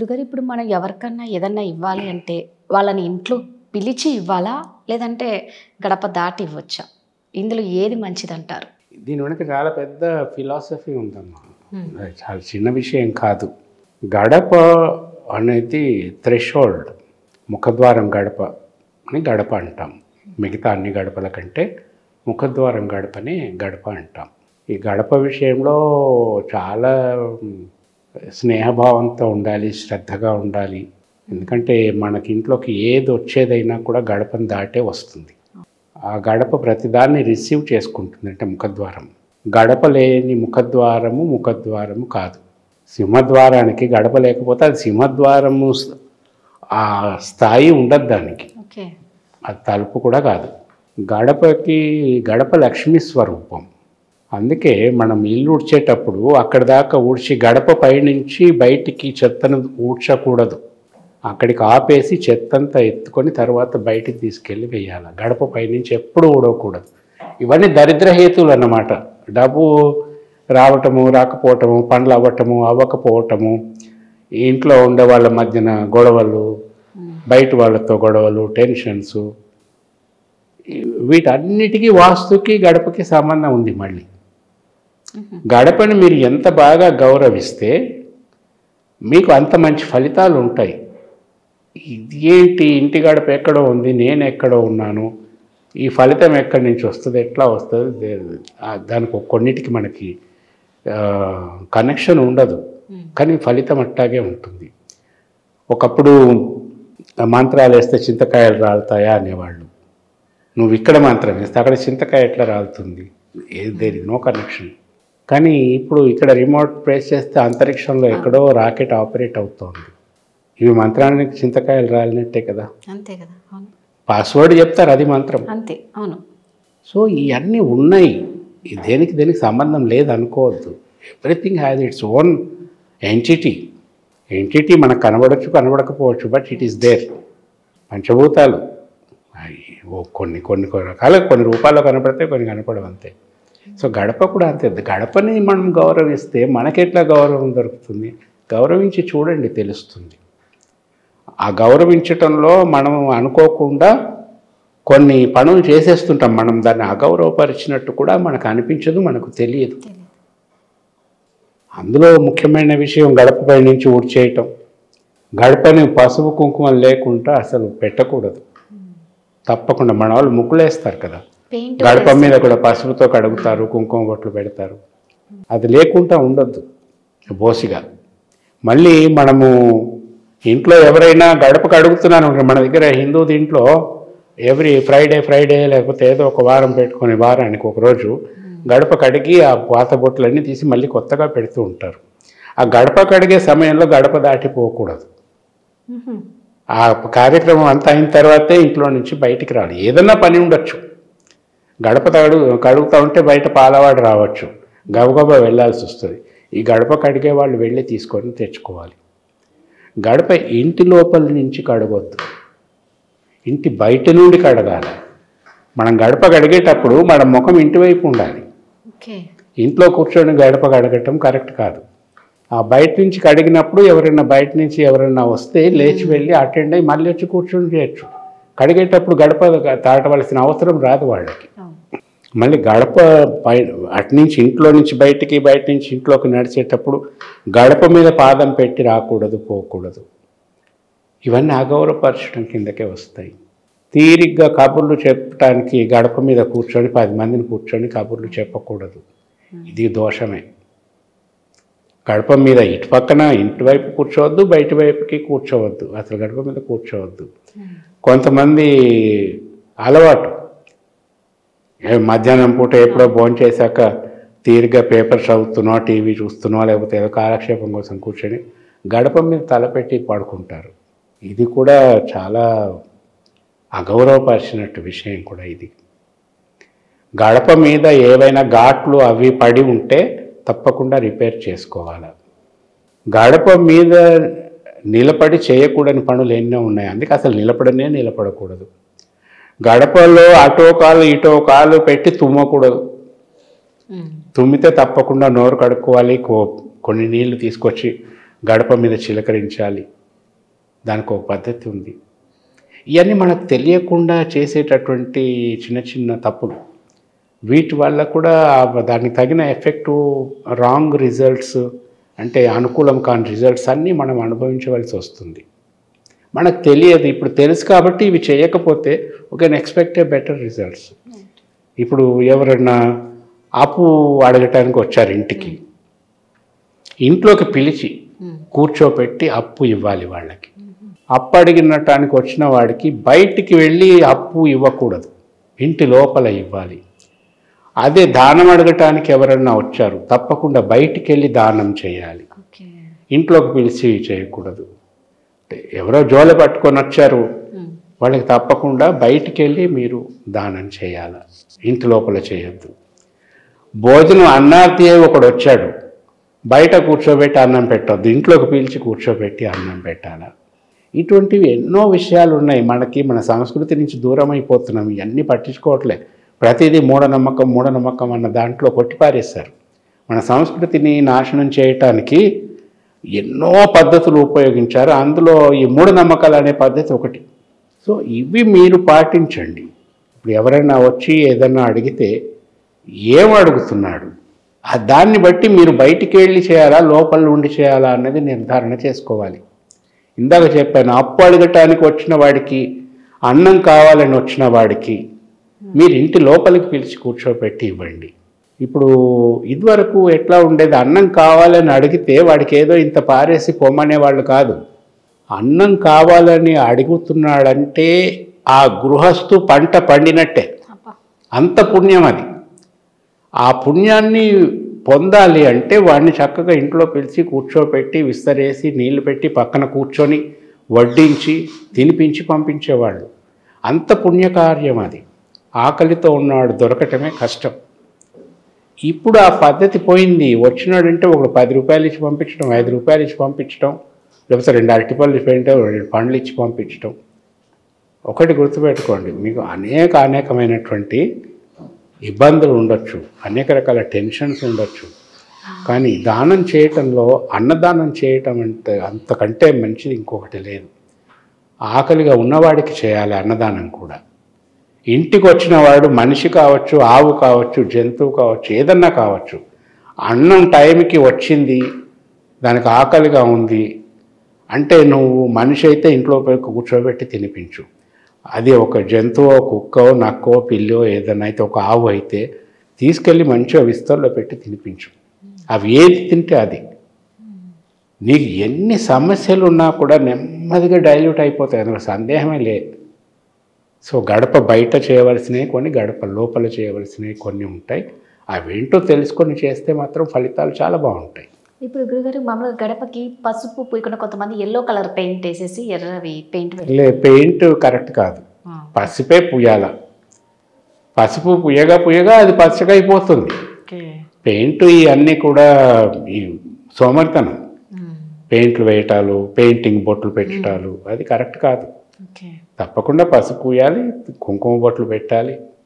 గురుగారు ఇప్పుడు మనం ఎవరికన్నా ఏదన్నా ఇవ్వాలి అంటే వాళ్ళని ఇంట్లో పిలిచి ఇవ్వాలా లేదంటే గడప దాటి ఇవ్వచ్చా ఇందులో ఏది మంచిదంటారు దీని వెనక చాలా పెద్ద ఫిలాసఫీ ఉందమ్మా అది చాలా చిన్న విషయం కాదు గడప అనేది థ్రెషోల్డ్ ముఖద్వారం గడప అని గడప అంటాం మిగతా అన్ని గడపల కంటే ముఖద్వారం గడపని గడప అంటాం ఈ గడప విషయంలో చాలా మ్, స్నేహభావంతో ఉండాలి శ్రద్ధగా ఉండాలి ఎందుకంటే మనకి ఇంట్లోకి ఏది వచ్చేదైనా కూడా గడపను దాటే వస్తుంది ఆ గడప ప్రతిదాన్ని రిసీవ్ చేసుకుంటుంది అంటే ముఖద్వారం గడప లేని ముఖద్వారము ముఖద్వారము కాదు సింహద్వారానికి గడప లేకపోతే అది సింహద్వారము స్- ఆ స్థాయి ఉండదు దానికి ఓకే అది తలుపు కూడా కాదు గడపకి గడప లక్ష్మీ స్వరూపం అందుకే మనం ఇల్లు ఊడ్చేటప్పుడు అక్కడి దాకా ఊడ్చి గడప పైనుంచి బయటికి చెత్తను ఊడ్చకూడదు అక్కడికి ఆపేసి చెత్తంతా ఎత్తుకొని తర్వాత బయటికి తీసుకెళ్ళి వేయాలి గడప పైనుంచి ఎప్పుడు ఊడకూడదు ఇవన్నీ దరిద్ర హేతువులు అన్నమాట డబ్బు రావటము రాకపోవటము పనులు అవ్వటము అవ్వకపోవటము ఈ ఇంట్లో ఉండే వాళ్ళ మధ్యన గొడవలు బయట వాళ్ళతో గొడవలు టెన్షన్స్ వీటన్నిటికీ వాస్తుకి గడపకి సంబంధం ఉంది మళ్ళీ గడపని మీరు ఎంత బాగా గౌరవిస్తే మీకు అంత మంచి ఫలితాలు ఉంటాయి ఇది ఏంటి ఇంటి గడప ఎక్కడో ఉంది నేను ఎక్కడో ఉన్నాను ఈ ఫలితం ఎక్కడి నుంచి వస్తుంది ఎట్లా వస్తుంది దే- ఆ దానికి ఒక కొన్నిటికి మనకి కనెక్షన్ ఉండదు కానీ ఫలితం అట్టాగే ఉంటుంది ఒకప్పుడు మంత్రాలు వేస్తే చింతకాయలు రాలుతాయా అనేవాళ్ళు నువ్వు ఇక్కడ మంత్రం వేస్తే అక్కడ చింతకాయ ఎట్లా రాలుతుంది దేర్ ఇస్ నో కనెక్షన్ కానీ ఇప్పుడు ఇక్కడ రిమోట్ ప్రెస్ చేస్తే అంతరిక్షంలో ఎక్కడో రాకెట్ ఆపరేట్ అవుతోంది ఇవి మంత్రానికి చింతకాయలు రాలినట్టే కదా అంతే కదా అవును పాస్వర్డ్ చెప్తారు అది మంత్రం అంతే అవును సో ఇవన్నీ ఉన్నాయి ఈ దేనికి దేనికి సంబంధం లేదు అనుకోవద్దు everything has its own entity entity మనకు కనబడచ్చు కనబడకపోవచ్చు బట్ ఇట్ ఈస్ దేర్ పంచభూతాలు అయి ఓ కొన్ని కొన్ని కొన్ని రకాల కొన్ని రూపాల్లో కనపడితే కొన్ని కనపడవు అంతే సో గడప కూడా అంతే గడపని మనం గౌరవిస్తే మనకెట్లా గౌరవం దొరుకుతుంది గౌరవించి చూడండి తెలుస్తుంది ఆ గౌరవించటంలో మనం అనుకోకుండా కొన్ని పనులు చేసేస్తుంటాం మనం దాన్ని అగౌరవపరిచినట్టు కూడా మనకు అనిపించదు మనకు తెలియదు తెలియదు అందులో ముఖ్యమైన విషయం గడపపై నుంచి ఊడ్చేయటం గడపని పసుపు కుంకుమ లేకుండా అసలు పెట్టకూడదు తప్పకుండా మన వాళ్ళు ముగ్గులేస్తారు కదా పెయింట్ గడప మీద కూడా పసుపుతో కడుగుతారు కుంకుమ బొట్లు పెడతారు అది లేకుండా ఉండొద్దు బోసిగా మళ్ళీ మనము ఇంట్లో ఎవరైనా గడప కడుగుతున్నాను మన దగ్గర హిందూ దీంట్లో ఎవ్రీ ఫ్రైడే ఫ్రైడే లేకపోతే ఏదో ఒక వారం పెట్టుకొని వారానికి ఒక రోజు గడప కడిగి ఆ పాత బొట్లన్నీ తీసి మళ్ళీ కొత్తగా పెడుతూ ఉంటారు ఆ గడప కడిగే సమయంలో గడప దాటిపోకూడదు ఆ కార్యక్రమం అంతా అయిన తర్వాతే ఇంట్లో నుంచి బయటికి రావాలి ఏదన్నా పని ఉండొచ్చు గడప తడు కడుగుతూ ఉంటే బయట పాలవాడు రావచ్చు గబగబా వెళ్ళాల్సి వస్తుంది ఈ గడప కడిగే వాళ్ళు వెళ్ళి తీసుకొని తెచ్చుకోవాలి గడప ఇంటి లోపల నుంచి కడగొద్దు ఇంటి బయట నుండి కడగాలి మనం గడప కడిగేటప్పుడు మన ముఖం ఇంటి వైపు ఉండాలి ఓకే ఇంట్లో కూర్చొని గడప కడగటం కరెక్ట్ కాదు ఆ బయట నుంచి కడిగినప్పుడు ఎవరైనా బయట నుంచి ఎవరైనా వస్తే లేచి వెళ్ళి అటెండ్ అయ్యి మళ్ళీ వచ్చి కూర్చొని చేయొచ్చు కడిగేటప్పుడు గడప తాటవలసిన అవసరం రాదు వాళ్ళకి అవును మళ్ళీ గడప బయ అటు నుంచి ఇంట్లో నుంచి బయటికి బయట నుంచి ఇంట్లోకి నడిచేటప్పుడు గడప మీద పాదం పెట్టి రాకూడదు పోకూడదు ఇవన్నీ అగౌరవపరచడం కిందకే వస్తాయి తీరిగ్గా కబుర్లు చెప్పడానికి గడప మీద కూర్చొని పది మందిని కూర్చొని కబుర్లు చెప్పకూడదు ఇది దోషమే గడప మీద ఇటు పక్కన ఇంటి వైపు కూర్చోవద్దు బయట వైపుకి కూర్చోవద్దు అసలు గడప మీద కూర్చోవద్దు కొంతమంది అలవాటు ఏ మధ్యాహ్నం పూట ఎప్పుడో భోజనం చేశాక తీరిగ్గా పేపర్ చదువుతున్నో టీవీ చూస్తున్నో లేకపోతే ఏదో కాలక్షేపం కోసం కూర్చొని గడప మీద తలపెట్టి పడుకుంటారు ఇది కూడా చాలా అగౌరవపరిచినట్టు విషయం కూడా ఇది గడప మీద ఏవైనా ఘాట్లు అవి పడి ఉంటే తప్పకుండా రిపేర్ చేసుకోవాలి గడప మీద నిలబడి చేయకూడని పనులు ఎన్నో ఉన్నాయి అందుకే అసలు నిలబడనే నిలబడకూడదు గడపలో అటో కాలు ఇటో కాలు పెట్టి తుమ్మకూడదు ఉమ్. తుమ్మితే తప్పకుండా నోరు కడుక్కోవాలి కో- కొన్ని నీళ్లు తీసుకొచ్చి గడప మీద చిలకరించాలి దానికి ఒక పద్ధతి ఉంది ఇవన్నీ మనకు తెలియకుండా చేసేటటువంటి చిన్న చిన్న తప్పులు వీటి వల్ల కూడా దానికి తగిన ఎఫెక్టు రాంగ్ రిజల్ట్స్ అంటే అనుకూలం కాని రిజల్ట్స్ అన్నీ మనం అనుభవించవలసి వస్తుంది మనకు తెలియదు ఇప్పుడు తెలుసు కాబట్టి ఇవి చేయకపోతే ఒక ఎక్స్పెక్ట్ ఏ బెటర్ రిజల్ట్స్ ఇప్పుడు ఎవరన్నా అప్పు అడగటానికి వచ్చారు ఇంటికి ఇంట్లోకి పిలిచి కూర్చోపెట్టి అప్పు ఇవ్వాలి వాళ్ళకి అప్పు అడిగినటానికి వచ్చిన వాడికి బయటికి వెళ్ళి అప్పు ఇవ్వకూడదు ఇంటి లోపల ఇవ్వాలి అదే దానం అడగటానికి ఎవరన్నా వచ్చారు తప్పకుండా బయటికి వెళ్ళి దానం చేయాలి ఓకే ఇంట్లోకి పిలిచి చేయకూడదు అంటే ఎవరో జోల పట్టుకొని వచ్చారు వాళ్ళకి తప్పకుండా బయటికి వెళ్ళి మీరు దానం చేయాలి ఇంటి లోపల చేయొద్దు భోజనం అన్నార్థి ఒకడు వచ్చాడు బయట కూర్చోబెట్టి అన్నం పెట్టొద్దు ఇంట్లోకి పీల్చి కూర్చోబెట్టి అన్నం పెట్టాలి ఇటువంటివి ఎన్నో విషయాలు ఉన్నాయి మనకి మన సంస్కృతి నుంచి దూరం అయిపోతున్నాం ఇవన్నీ పట్టించుకోవట్లే ప్రతిదీ మూఢనమ్మకం మూఢనమ్మకం అన్న దాంట్లో కొట్టిపారేస్తారు మన సంస్కృతిని నాశనం చేయటానికి ఎన్నో పద్ధతులు ఉపయోగించారు అందులో ఈ మూఢనమ్మకాలు అనే పద్ధతి ఒకటి సో ఇవి మీరు పాటించండి ఇప్పుడు ఎవరైనా వచ్చి ఏదైనా అడిగితే ఏం అడుగుతున్నాడు ఆ దాన్ని బట్టి మీరు బయటికి వెళ్ళి చేయాలా లోపల ఉండి చేయాలా అన్నది నిర్ధారణ చేసుకోవాలి ఇందాక చెప్పాను అప్పు అడగటానికి వచ్చిన వాడికి అన్నం కావాలని వచ్చిన వాడికి మీరు ఇంటి లోపలికి పిలిచి కూర్చోబెట్టి ఇవ్వండి ఇప్పుడు ఇదివరకు ఎట్లా ఉండేది అన్నం కావాలని అడిగితే వాడికి ఏదో ఇంత పారేసి పొమ్మనే వాళ్ళు కాదు అన్నం కావాలని అడుగుతున్నాడంటే ఆ గృహస్థు పంట పండినట్టే అబ్బా అంత పుణ్యం అది ఆ పుణ్యాన్ని పొందాలి అంటే వాడిని చక్కగా ఇంట్లో పిలిచి కూర్చోపెట్టి విస్తరేసి నీళ్లు పెట్టి పక్కన కూర్చొని వడ్డించి తినిపించి పంపించేవాళ్ళు అంత పుణ్యకార్యం అది ఆకలితో ఉన్నవాడు దొరకటమే కష్టం ఇప్పుడు ఆ పద్ధతి పోయింది వచ్చినాడంటే ఒక పది రూపాయలు ఇచ్చి పంపించడం ఐదు రూపాయలు ఇచ్చి పంపించడం లేకపోతే రెండు అరటిపళ్ళు ఇచ్చి రెండు పండ్లు ఇచ్చి పంపించడం ఒకటి గుర్తుపెట్టుకోండి మీకు అనేక అనేకమైనటువంటి ఇబ్బందులు ఉండొచ్చు అనేక రకాల టెన్షన్స్ ఉండొచ్చు కానీ దానం చేయటంలో అన్నదానం చేయటం అంటే అంతకంటే మంచిది ఇంకొకటి లేదు ఆకలిగా ఉన్నవాడికి చేయాలి అన్నదానం కూడా ఇంటికి వచ్చిన వాడు మనిషి కావచ్చు ఆవు కావచ్చు జంతువు కావచ్చు ఏదన్నా కావచ్చు అన్నం టైంకి వచ్చింది దానికి ఆకలిగా ఉంది అంటే నువ్వు మనిషి అయితే ఇంట్లో పోయి కూర్చోబెట్టి తినిపించు అది ఒక జంతువో కుక్కో నక్కో పిల్లో ఏదైనా అయితే ఒక ఆవు అయితే తీసుకెళ్ళి మంచిగా విస్తర్లో పెట్టి తినిపించు అవి ఏది తింటే అది నీకు ఎన్ని సమస్యలు ఉన్నా కూడా నెమ్మదిగా డైల్యూట్ అయిపోతాయి అందులో సందేహమే లేదు సో గడప బయట చేయవలసినవి కొన్ని గడప లోపల చేయవలసినవి కొన్ని ఉంటాయి అవేంటో తెలుసుకొని చేస్తే మాత్రం ఫలితాలు చాలా బాగుంటాయి ఇప్పుడు గురుగారు మామూలుగా గడపకి పసుపు పూయకుండా కొంతమంది ఎల్లో కలర్ పెయింట్ వేసేసి ఎర్రవి పెయింట్ లే పెయింట్ కరెక్ట్ కాదు పసుపే పుయ్యాల పసుపు పుయ్యగా పుయ్యగా అది పచ్చగా అయిపోతుంది ఓకే పెయింట్ ఇవన్నీ కూడా ఈ సోమరితనం పెయింట్లు వేయటాలు పెయింటింగ్ బొట్లు పెట్టడాలు అది కరెక్ట్ కాదు ఓకే తప్పకుండా పసుపు పూయాలి కుంకుమ బొట్లు పెట్టాలి